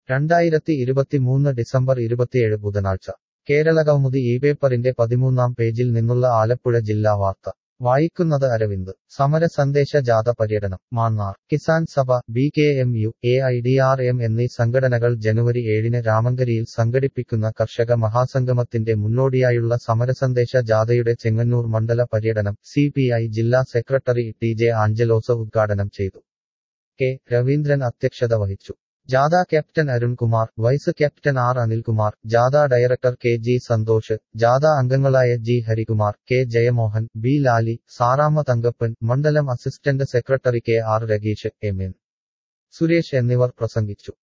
രണ്ടായിരത്തി ഇരുപത്തിമൂന്ന് ഡിസംബർ ഇരുപത്തിയേഴ് ബുധനാഴ്ച കേരളകൗമുദി ഈ പേപ്പറിന്റെ പതിമൂന്നാം പേജിൽ നിന്നുള്ള ആലപ്പുഴ ജില്ലാ വാർത്ത വായിക്കുന്നത് അരവിന്ദ് സമര സന്ദേശ ജാഥ പര്യടനം Mannar Kisan Sabha B K M U A I D R M എന്നീ സംഘടനകൾ ജനുവരി ഏഴിന് രാമങ്കരിയിൽ സംഘടിപ്പിക്കുന്ന കർഷക മഹാസംഗമത്തിന്റെ മുന്നോടിയായുള്ള സമരസന്ദേശ ജാഥയുടെ ചെങ്ങന്നൂർ മണ്ഡല പര്യടനം സി ജില്ലാ സെക്രട്ടറി ടി ജെ ആഞ്ചലോസ് ഉദ്ഘാടനം ചെയ്തു കെ രവീന്ദ്രൻ അധ്യക്ഷത വഹിച്ചു ജാഥ captain Arunkumar vice captain R Anilkumar ജാഥ ഡയറക്ടർ കെ ജി സന്തോഷ് ജാഥ അംഗങ്ങളായ G Harikumar K Jayamohan B Lali Sarama Thankappan മണ്ഡലം assistant secretary K R Rageesh M N Suresh എന്നിവർ പ്രസംഗിച്ചു